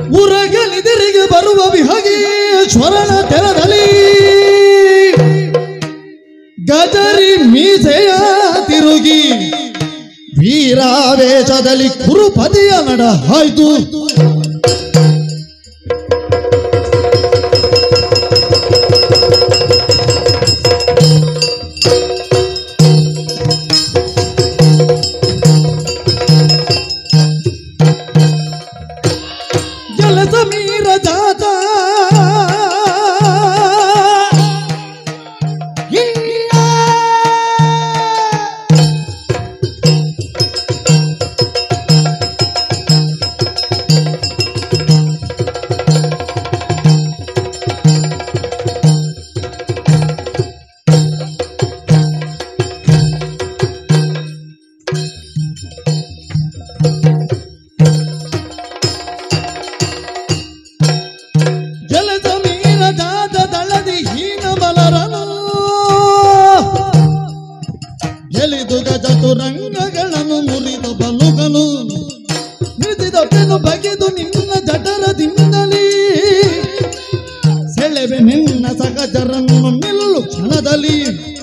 ಉರಗಲಿದರಿಗೆ ಬರುವ ವಿಹಗೇಶ್ವರನ ತೆರದಲ್ಲಿ ಗಜರಿ ಮೀಸೆಯ ತಿರುಗಿ ವೀರಾವೇಶದಲ್ಲಿ ಕುರುಪತಿಯ ನಡ ಹಾಯ್ತು ಜಲಸಮೀರ ಜಾತ ಜಲಸಮೀರ ಜಾತ ದಳದಿ ಹೀನ ಬಲರನು ಗೆಲಿದು ಗಜತುರಂಗಗಳನ್ನು ಮುರಿದ ಬಲುಗನು ನಿಂತಿದ ಬೆನ್ನು ಬಗೆದು ನಿನ್ನ ಜಠರದಿಂದಲೇ ಸೆಳೆವೆ ನಿನ್ನ ಸಹಜರನ್ನು ನಿಲ್ಲು ಕ್ಷಣದಲ್ಲಿ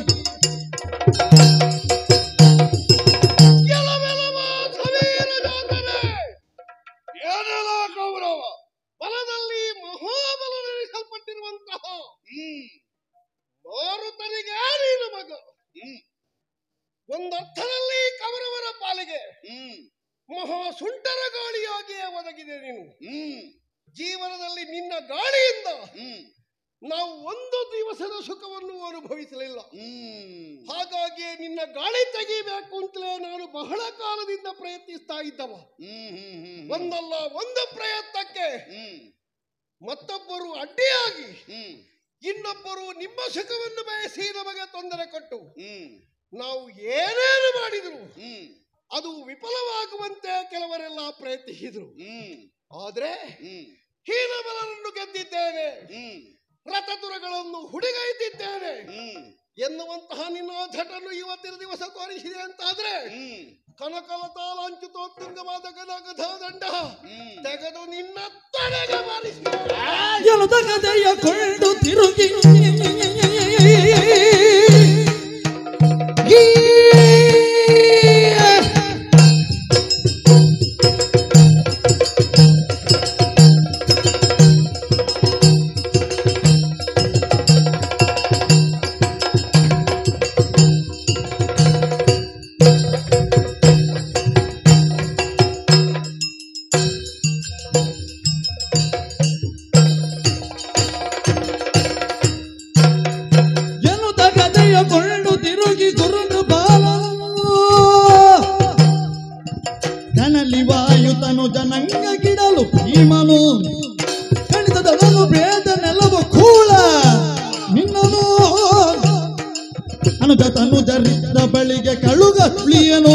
ಗೆಲುವೆಲುವ ಸಮೀರ ಜಾತನೆ. ಏನೆಲ್ಲ ಕೌರವ ಬಲದಲ್ಲಿ ಮಹಾಬಲ ನೆಲೆಸಲ್ಪಟ್ಟಿರುವಂತಹ ಹ್ಮ್ ಮಾರುತನಿಗೆ ನೀನು ಮಗ ಹ್ಮ್ ಒಂದರ್ಥದಲ್ಲಿ ಕೌರವರ ಪಾಲಿಗೆ ಹ್ಮ್ ಮಹಾ ಸುಂಟರ ಗಾಳಿಯಾಗಿಯೇ ಒದಗಿದೆ ನೀನು ಹ್ಮ್ ಜೀವನದಲ್ಲಿ ನಿನ್ನ ಗಾಳಿಯಿಂದ ಹ್ಮ್ ನಾವು ಒಂದು ದಿವಸದ ಸುಖವನ್ನು ಅನುಭವಿಸಲಿಲ್ಲ ಹಾಗಾಗಿ ನಿನ್ನ ಗಾಳಿ ತೆಗಿಬೇಕು ಅಂತಲೇ ನಾನು ಬಹಳ ಕಾಲದಿಂದ ಪ್ರಯತ್ನಿಸ್ತಾ ಇದ್ದವ ಒಂದಲ್ಲ ಒಂದು ಪ್ರಯತ್ನಕ್ಕೆ ಮತ್ತೊಬ್ಬರು ಅಡ್ಡಿಯಾಗಿ ಇನ್ನೊಬ್ಬರು ನಿಮ್ಮ ಸುಖವನ್ನು ಬಯಸಿ ನಮಗೆ ತೊಂದರೆ ಕೊಟ್ಟು ನಾವು ಏನೇನು ಮಾಡಿದ್ರು ಅದು ವಿಫಲವಾಗುವಂತೆ ಕೆಲವರೆಲ್ಲ ಪ್ರಯತ್ನಿಸಿದ್ರು ಆದ್ರೆ ಹೀನಬಲರನ್ನು ಗೆದ್ದಿದ್ದೇನೆ ರಥದುರಗಳನ್ನು ಹುಡುಗೈದಿದ್ದೇನೆ ಎನ್ನುವಂತಹ ನಿನ್ನ ಧಟನ್ನು ಇವತ್ತಿನ ದಿವಸ ತೋರಿಸಿದೆ ಅಂತಾದ್ರೆ ಕನಕಲತಾಲಾಂಚುತೋತ್ತುಂಗವಾದ ಗದಗಧ ದಂಡ ತೆಗೆದು ನಿನ್ನ ತಡೆಗೆ ಬಾರಿಸಿ ಎಲದ ಗದೆಯ ಕೊಂಡು ತಿರುಗಿ ಎನ್ನುತ್ತ ಗದೆಯ ಕೊಂಡು ತಿರುಗಿ ಗುರುನು ಬಾಲ ತನಲ್ಲಿ ವಾಯುತನು ಜನಂಗ ಗಿಡಲು ಭೀಮನು ಗಣಿತದನು ಭೇದ ನೆಲವು ಕೂಳ ನಿನ್ನನು ಅನುಜ ತನುಜರಿದ್ದ ಬಳಿಗೆ ಕಳುಗ ತುಳಿಯನು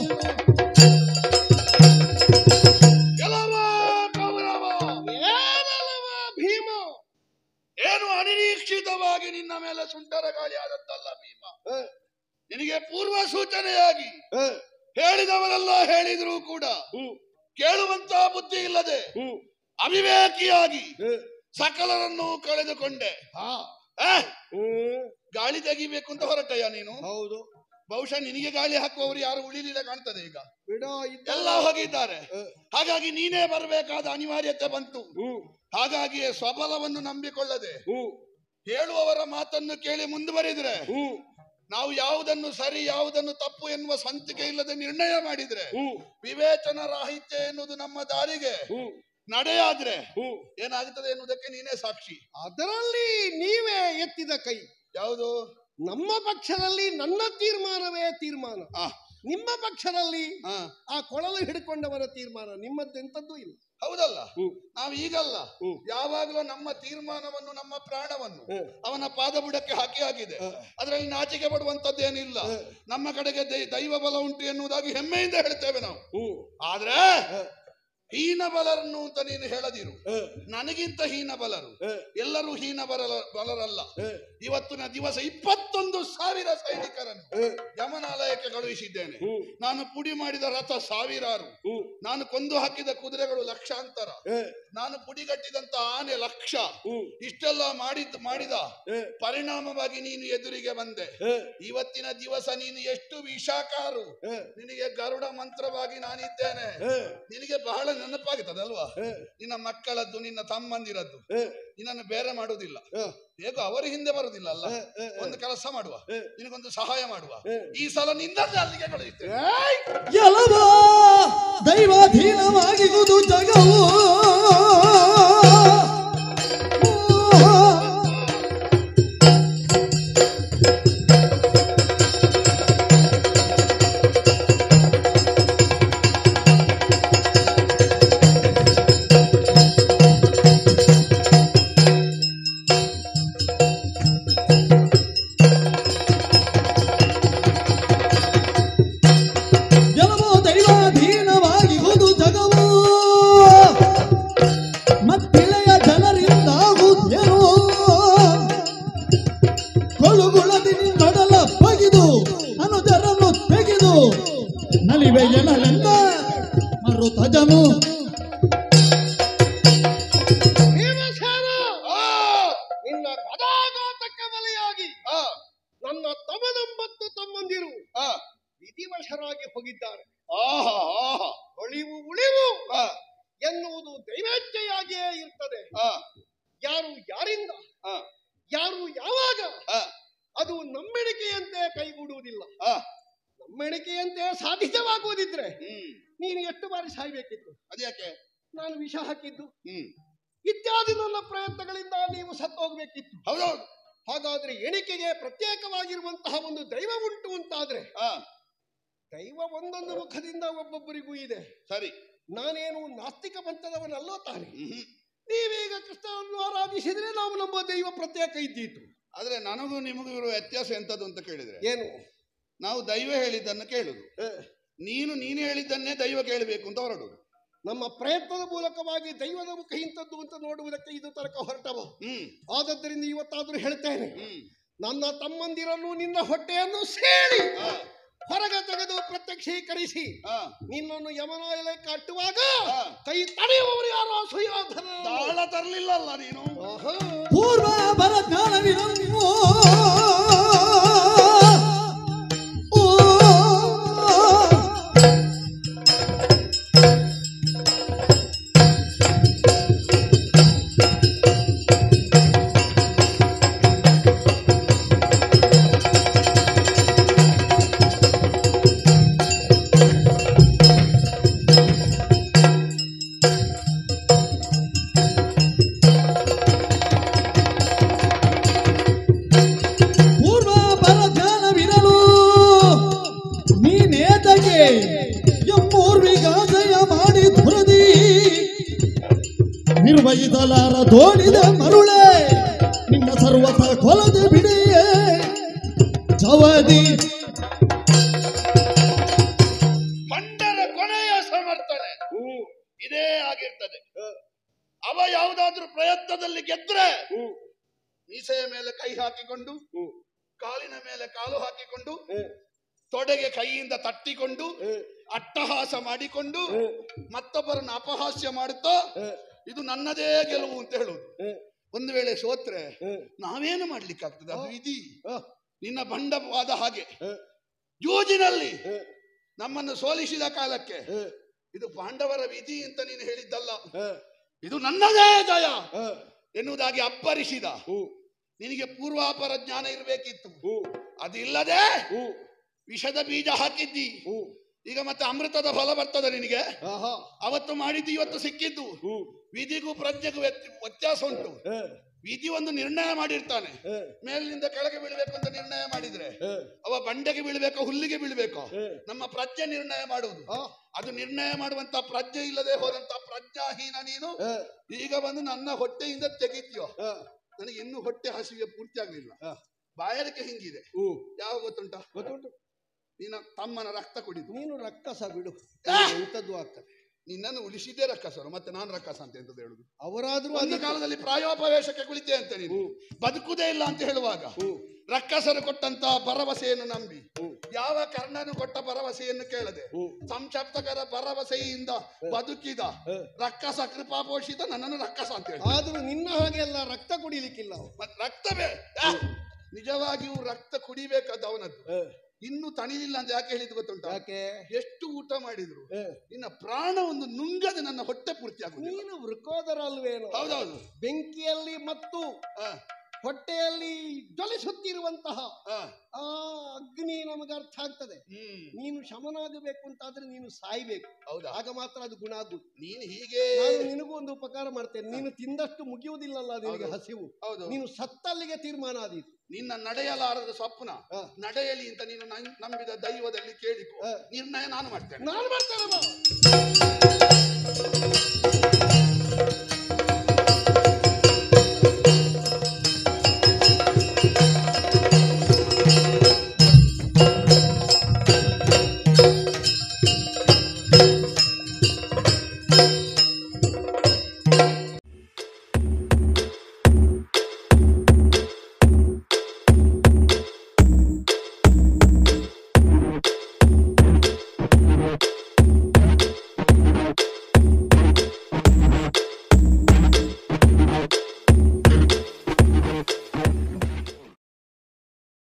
ಗೆಲವ ಕೌರವ ಏನಲ್ಲವ ಭೀಮ ಏನು ಅನಿರೀಕ್ಷಿತವಾಗಿ ನಿನ್ನ ಮೇಲೆ ಸುಂಟರ ಗಾಳಿ ಆದದ್ದಲ್ಲ ಭೀಮ ನಿನಗೆ ಪೂರ್ವ ಸೂಚನೆಯಾಗಿ ಹೇಳಿದವರೆಲ್ಲ ಹೇಳಿದ್ರು ಕೂಡ ಕೇಳುವಂತ ಬುದ್ಧಿ ಇಲ್ಲದೆ ಅವಿವೇಕಿಯಾಗಿ ಸಕಲರನ್ನು ಕಳೆದುಕೊಂಡೆ ಆ? ಗಾಳಿ ತೆಗಿಬೇಕು ಅಂತ ಹೊರಟಯ್ಯ ನೀನು ಹೌದು ಬಹುಶಃ ನಿನಗೆ ಗಾಳಿ ಹಾಕುವವರು ಯಾರು ಉಳಿಲಿಲ್ಲ ಕಾಣ್ತದೆ ಈಗ ಬಿಡ ಎಲ್ಲ ಹೋಗಿದ್ದಾರೆ ಹಾಗಾಗಿ ನೀನೇ ಬರಬೇಕಾದ ಅನಿವಾರ್ಯತೆ ಬಂತು ಹಾಗಾಗಿ ಸ್ವಬಲವನ್ನು ನಂಬಿಕೊಳ್ಳದೆ ಹೇಳುವವರ ಮಾತನ್ನು ಕೇಳಿ ಮುಂದುವರಿದ್ರೆ ನಾವು ಯಾವುದನ್ನು ಸರಿ ಯಾವುದನ್ನು ತಪ್ಪು ಎನ್ನುವ ಸ್ವಂತಿಕೆ ಇಲ್ಲದೆ ನಿರ್ಣಯ ಮಾಡಿದ್ರೆ ವಿವೇಚನ ರಾಹಿತ್ಯ ಎನ್ನುವುದು ನಮ್ಮ ದಾರಿಗೆ ನಡೆಯಾದ್ರೆ ಏನಾಗುತ್ತದೆ ಎನ್ನುವುದಕ್ಕೆ ನೀನೇ ಸಾಕ್ಷಿ ಅದರಲ್ಲಿ ನೀವೇ ಎತ್ತಿದ ಕೈ ಯಾವುದು ನಮ್ಮ ಪಕ್ಷದಲ್ಲಿ ನನ್ನ ತೀರ್ಮಾನವೇ ತೀರ್ಮಾನ ಆ, ನಿಮ್ಮ ಪಕ್ಷದಲ್ಲಿ ಆ, ಆ ಕೊಳಲು ಹಿಡ್ಕೊಂಡವರ ತೀರ್ಮಾನ ನಿಮ್ಮದ್ದೆಂತದ್ದು ಇಲ್ಲ ಹೌದಲ್ಲ ಹ್ಮ್. ನಾವು ಈಗಲ್ಲ ಹ್ಮ್. ಯಾವಾಗಲೂ ನಮ್ಮ ತೀರ್ಮಾನವನ್ನು ನಮ್ಮ ಪ್ರಾಣವನ್ನು ಹ್ಮ್. ಅವನ ಪಾದ ಬುಡಕ್ಕೆ ಹಾಕಿ ಆಗಿದೆ ಅದರಲ್ಲಿ ನಾಚಿಕೆ ಪಡುವಂತದ್ದೇನಿಲ್ಲ ನಮ್ಮ ಕಡೆಗೆ ದೈ- ದೈವ ಬಲ ಉಂಟು ಎನ್ನುವುದಾಗಿ ಹೆಮ್ಮೆಯಿಂದ ಹೇಳ್ತೇವೆ ನಾವು ಆದ್ರೆ ಹೀನ ಬಲರನ್ನು ಅಂತ ನೀನು ಹೇಳದಿರು ಹ, ನನಗಿಂತ ಹೀನ ಬಲರು ಹ, ಎಲ್ಲರೂ ಹೀನ ಬಲ ಬಲರಲ್ಲ ಹ, ಇವತ್ತಿನ ದಿವಸ ಇಪ್ಪತ್ತೊಂದು ಸಾವಿರ ಸೈನಿಕರನ್ನು ಹ, ಯಮನಾಲಯಕ್ಕೆ ಕಳುಹಿಸಿದ್ದೇನೆ ಹ್ಮ್, ನಾನು ಪುಡಿ ಮಾಡಿದ ರಥ ಸಾವಿರಾರು ಹ್ಮ್, ನಾನು ಕೊಂದು ಹಾಕಿದ ಕುದುರೆಗಳು ಲಕ್ಷಾಂತರ ಹ, ನಾನು ಪುಡಿಗಟ್ಟಿದಂತ ಆನೆ ಲಕ್ಷ ಹ್ಮ್, ಇಷ್ಟೆಲ್ಲ ಮಾಡಿದ್ ಮಾಡಿದ ಹ, ಪರಿಣಾಮವಾಗಿ ನೀನು ಎದುರಿಗೆ ಬಂದೆ ಹ, ಇವತ್ತಿನ ದಿವಸ ನೀನು ಎಷ್ಟು ವಿಷಾಕಾರು ಹ, ನಿನಗೆ ಗರುಡ ಮಂತ್ರವಾಗಿ ನಾನಿದ್ದೇನೆ ಹ, ನಿನಗೆ ಬಹಳ ನೆನಪಾಗುತ್ತದಲ್ವಾ ಹ, ನಿನ್ನ ಮಕ್ಕಳದ್ದು ನಿನ್ನ ತಮ್ಮಂದಿರದ್ದು ಹ, ನಿನ್ನನ್ನು ಬೇರೆ ಮಾಡುವುದಿಲ್ಲ ಹ, ಹೇಗೋ ಅವರ ಹಿಂದೆ ಬರುವುದಿಲ್ಲ ಅಲ್ಲ ಹ, ಹ, ಒಂದು ಕೆಲಸ ಮಾಡುವ ಹ. ನಿನಗೊಂದು ಸಹಾಯ ಮಾಡುವ ಹ. ಈ ಸಲ ನಿನ್ನದೇ ಅಲ್ಲಿಗೆ ಕಳುಹಿಸ್ತೇನೆ ಏಯ್! ಎಲವ ದೈವಾಧೀನವಾಗಿರುವುದು ಜಗವು ಎಲವೋ ದೈವಾಧೀನವಾಗಿರುವುದು ಜಗವು ಮತ್ತಿಳೆಯ ಜನರಿಂದಾಗುತ್ತೇನೋ ಕೊಳುಗುಳದಿ ನಿನ್ನೊಡಲ ಬಗಿದು ಅನುಜರನ್ನು ತೆಗೆದು ನಲಿವೆ ಜನರೆಲ್ಲ ಮರುತಜನು ಭೀಮಸೇನ ಆ, ನಿನ್ನ ಗದಾಘಾತಕ್ಕೆ ಬಲಿಯಾಗಿ ಆ, ನನ್ನ ತಮ್ಮನಂಬತ್ತು ತಮ್ಮಂದಿರು ಆ, ವಿಧಿವಶರಾಗಿ ಹೋಗಿದ್ದಾರೆ ಆಹಾ, ಆಹಾ, ಒಳಿವು ಉಳಿವು ಆ, ಎನ್ನುವುದು ದೈವೇಚ್ಛೆಯಾಗಿಯೇ ಇರ್ತದೆ ಆ, ಯಾರು ಯಾರಿಂದ ಆ, ಯಾರು ಯಾವಾಗ ಆ, ಅದು ನಂಬಿಡಿಕೆಯಂತೆ ಕೈಗೂಡುವುದಿಲ್ಲ ಆ, ನಂಬಿಡಿಕೆಯಂತೆ ಸಾಧಿತವಾಗುವುದಿದ್ರೆ ಹ್ಮ್ ನೀನು ಎಷ್ಟು ಬಾರಿ ಸಾಯ್ಬೇಕಿತ್ತು ಅದ್ಯಾಕೆ ನಾನು ವಿಷ ಹಾಕಿದ್ದು ಹ್ಮ್ ಇತ್ಯಾದಿ ನನ್ನ ಪ್ರಯತ್ನಗಳಿಂದ ನೀವು ಸತ್ತೋಗ್ಬೇಕಿತ್ತು ಹೌದೌದು ಹಾಗಾದ್ರೆ ಎಣಿಕೆಗೆ ಪ್ರತ್ಯೇಕವಾಗಿರುವಂತಹ ಒಂದು ದೈವ ಉಂಟು ಅಂತಾದ್ರೆ ಆ ದೈವ ಒಂದೊಂದು ಮುಖದಿಂದ ಒಬ್ಬೊಬ್ಬರಿಗೂ ಇದೆ ಸರಿ ನಾನೇನು ನಾಸ್ತಿಕ ಪಂಥದವನಲ್ಲೋ ತಾನೆ ಹ್ಮ್ ನೀವೀಗ ಕೃಷ್ಣವನ್ನು ಆರಾಧಿಸಿದ್ರೆ ನಾವು ನಮ್ಮ ದೈವ ಪ್ರತ್ಯೇಕ ಇದ್ದೀತು ಆದ್ರೆ ನನಗೂ ನಿಮಗೂ ಇರುವ ವ್ಯತ್ಯಾಸ ಎಂತದ್ದು ಅಂತ ಕೇಳಿದ್ರೆ ಏನು ನಾವು ದೈವ ಹೇಳಿದ್ದನ್ನು ಕೇಳುದು ಹ, ನೀನು ನೀನು ಹೇಳಿದ್ದನ್ನೇ ದೈವ ಕೇಳಬೇಕು ಅಂತ ಹೊರಡುದು ನಮ್ಮ ಪ್ರಯತ್ನದ ಮೂಲಕವಾಗಿ ದೈವದ ಮುಖ ಇಂಥದ್ದು ಅಂತ ನೋಡುವುದಕ್ಕೆ ಇದು ತನಕ ಹೊರಟವ ಹ್ಮ್ ಆದದ್ದರಿಂದ ಇವತ್ತಾದ್ರೂ ಹೇಳ್ತೇನೆ ಹ್ಮ್ ನನ್ನ ತಮ್ಮಂದಿರನ್ನು ನಿನ್ನ ಹೊಟ್ಟೆಯನ್ನು ಸೇರಿ ಆ, ಹೊರಗೆ ತೆಗೆದು ಪ್ರತ್ಯಕ್ಷೀಕರಿಸಿ ಆ, ನಿನ್ನನ್ನು ಯಮನಾಯಲೆ ಕಟ್ಟುವಾಗ ಆ. ಕೈ ತಡೆಯುವವರು ಯಾರೋ ಸುಯೋಧನ ತಾಳ ತರಲಿಲ್ಲ ಅಲ್ಲ ನೀನು ಆಹಾ. ಪೂರ್ವ ಬರಜ್ಞಾನವಿರನ್ನು ಪೂರ್ವ ಬರಜ್ಞಾನವಿರಲು ನೀನೇತಗೆ ಎಮ್ಮೂರ್ವಿಗಾಸಯ ಮಾಡಿ ಧುರದಿ ನಿರ್ವಹಿಸಲಾರ ದೋಣಿದ ಮರುಳೆ ನಿನ್ನ ಸರ್ವತ ಕೊಲದ ಬಿಡಿಯೇ ಜವದಿ ಪಂಡರ ಕೊನೆಯ ಸಮರ್ಥನೆ ಇದೇ ಆಗಿರ್ತದೆ ಅವ ಯಾವುದಾದ್ರೂ ಪ್ರಯತ್ನದಲ್ಲಿ ಗೆದ್ರೆ ಮೀಸೆಯ ಮೇಲೆ ಕೈ ಹಾಕಿಕೊಂಡು ಕಾಲಿನ ಮೇಲೆ ಕಾಲು ಹಾಕಿಕೊಂಡು ತೊಡೆಗೆ ಕೈಯಿಂದ ತಟ್ಟಿಕೊಂಡು ಅಟ್ಟಹಾಸ ಮಾಡಿಕೊಂಡು ಮತ್ತೊಬ್ಬರನ್ನು ಅಪಹಾಸ್ಯ ಮಾಡುತ್ತಾ ಇದು ನನ್ನದೇ ಗೆಲುವು ಅಂತ ಹೇಳುವುದು ಒಂದು ವೇಳೆ ಸೋತ್ರೆ ನಾವೇನು ಮಾಡ್ಲಿಕ್ಕಾಗ್ತದೆ ಅದು ವಿಧಿ ನಿನ್ನ ಬಂಡವಾದ ಹಾಗೆ ಜೂಜಿನಲ್ಲಿ ನಮ್ಮನ್ನು ಸೋಲಿಸಿದ ಕಾಲಕ್ಕೆ ಇದು ಪಾಂಡವರ ವಿಧಿ ಅಂತ ನೀನು ಹೇಳಿದ್ದಲ್ಲ ಇದು ನನ್ನದೇ ಜಯ ಎನ್ನುವುದಾಗಿ ಅಬ್ಬರಿಸಿದ ನಿನಗೆ ಪೂರ್ವಾಪರ ಜ್ಞಾನ ಇರಬೇಕಿತ್ತು ಅದಿಲ್ಲದೆ ವಿಷದ ಬೀಜ ಹಾಕಿದ್ದಿ ಈಗ ಮತ್ತೆ ಅಮೃತದ ಫಲ ಬರ್ತದೆ ನಿನಗೆ ಆಹಾ. ಅವತ್ತು ಮಾಡಿದ್ದು ಇವತ್ತು ಸಿಕ್ಕಿದ್ದು ವಿಧಿಗೂ ಪ್ರಜ್ಞೆಗೂ ವ್ಯತ್ಯ- ವ್ಯತ್ಯಾಸ ಉಂಟು ವಿಧಿ ಒಂದು ನಿರ್ಣಯ ಮಾಡಿರ್ತಾನೆ ಮೇಲಿನಿಂದ ಕೆಳಗೆ ಬೀಳ್ಬೇಕು ಅಂತ ನಿರ್ಣಯ ಮಾಡಿದ್ರೆ ಅವ ಬಂಡೆಗೆ ಬೀಳ್ಬೇಕೋ ಹುಲ್ಲಿಗೆ ಬೀಳ್ಬೇಕೋ ನಮ್ಮ ಪ್ರಜ್ಞೆ ನಿರ್ಣಯ ಮಾಡುವುದು ಆ. ಅದು ನಿರ್ಣಯ ಮಾಡುವಂತ ಪ್ರಜ್ಞೆ ಇಲ್ಲದೆ ಹೋದಂತ ಪ್ರಜ್ಞಾಹೀನ ನೀನು ಈಗ ಬಂದು ನನ್ನ ಹೊಟ್ಟೆಯಿಂದ ತೆಗಿತೀಯೋ ನನಗೆ ಇನ್ನೂ ಹೊಟ್ಟೆ ಹಸಿವೆ ಪೂರ್ತಿ ಆಗ್ಲಿಲ್ಲ ಬಾಯಾರಿಕೆ ಹಿಂಗಿದೆ ಯಾವ ಗೊತ್ತುಂಟ ಗೊತ್ತುಂಟು ನಿನ್ನ ತಮ್ಮನ ರಕ್ತ ಕುಡಿದು ನೀನು ರಕ್ಕಸ ಬಿಡು ಆ! ಎಂತದ್ದು ಆಗ್ತದೆ ನಿನ್ನನ್ನು ಉಳಿಸಿದ್ದೇ ರಕ್ಕಸರು ಮತ್ತೆ ನಾನು ರಕ್ಕಸ ಅಂತ ಎಂತದ್ದು ಹೇಳುದು ಅವರಾದ್ರೂ ಒಂದು ಅದಕ್ಕೆ- ಕಾಲದಲ್ಲಿ ಪ್ರಾಯೋಪವೇಶಕ್ಕೆ ಕುಳಿತೆ ಅಂತ ನೀನು ಬದುಕುದೇ ಇಲ್ಲ ಅಂತ ಹೇಳುವಾಗ ರಕ್ಕಸರು ಕೊಟ್ಟಂತ ಭರವಸೆಯನ್ನು ನಂಬಿ ಯಾವ ಕರ್ಣನು ಕೊಟ್ಟ ಭರವಸೆಯನ್ನು ಕೇಳದೆ ಸಂಕ್ಷಪ್ತಕರ ಭರವಸೆಯಿಂದ ಬದುಕಿದ ರಕ್ಕಸ ಕೃಪಾಪೋಷಿತ ನನ್ನನ್ನು ರಕ್ಕಸ ಅಂತ ಹೇಳಿ ಆದ್ರೂ ನಿನ್ನ ಹಾಗೆ ಎಲ್ಲ ರಕ್ತ ಕುಡಿಲಿಕ್ಕಿಲ್ಲ ಅವ. ಮತ್ ರಕ್ತವೇ ಆ, ನಿಜವಾಗಿಯೂ ರಕ್ತ ಕುಡಿಬೇಕಾದ ಅವನದ್ದು ಹ. ಇನ್ನು ತಣಿಲಿಲ್ಲ ಅಂತ ಯಾಕೆ ಹೇಳಿದ್ ಗೊತ್ತುಂಟ ಯಾಕೆ ಎಷ್ಟು ಊಟ ಮಾಡಿದ್ರು ಹ. ನಿನ್ನ ಪ್ರಾಣ ಒಂದು ನುಂಗದೆ ನನ್ನ ಹೊಟ್ಟೆ ಪೂರ್ತಿ ಆಗುದಿಲ್ಲ ನೀನು ವೃಕೋದರ ಅಲ್ವೇನೋ ಹೌದೌದು ಬೆಂಕಿಯಲ್ಲಿ ಮತ್ತು ಆ, ಹೊಟ್ಟೆಯಲ್ಲಿ ಜ್ವಲಿಸುತ್ತಿರುವಂತಹ ಆ, ಆ ಅಗ್ನಿ ನಮಗೆ ಅರ್ಥ ಆಗ್ತದೆ ಹ್ಮ್ ನೀನು ಶಮನಾಗಬೇಕು ಅಂತಾದ್ರೆ ನೀನು ಸಾಯ್ಬೇಕು ಹೌದಾ ಆಗ ಮಾತ್ರ ಅದು ಗುಣ ಆಗುದು ನೀನು ಹೀಗೆ ನಾನು ನಿನಗೂ ಒಂದು ಉಪಕಾರ ಮಾಡ್ತೇನೆ ನೀನು ತಿಂದಷ್ಟು ಮುಗಿಯುವುದಿಲ್ಲಲ್ಲ ನಿನಗೆ ಹೌದು. ಹಸಿವು ಹೌದು ನೀನು ಸತ್ತಲ್ಲಿಗೆ ತೀರ್ಮಾನ ಆದೀತು ನಿನ್ನ ನಡೆಯಲಾರದ ಸ್ವಪ್ನ ಹ. ನಡೆಯಲಿ ಅಂತ ನೀನು ನಂ- ನಂಬಿದ ದೈವದಲ್ಲಿ ಕೇಳಿಕೊ ಹ. ನಿರ್ಣಯ ನಾನು ಮಾಡ್ತೇನೆ ನಾನು ಮಾಡ್ತೇನೆ ಬಾ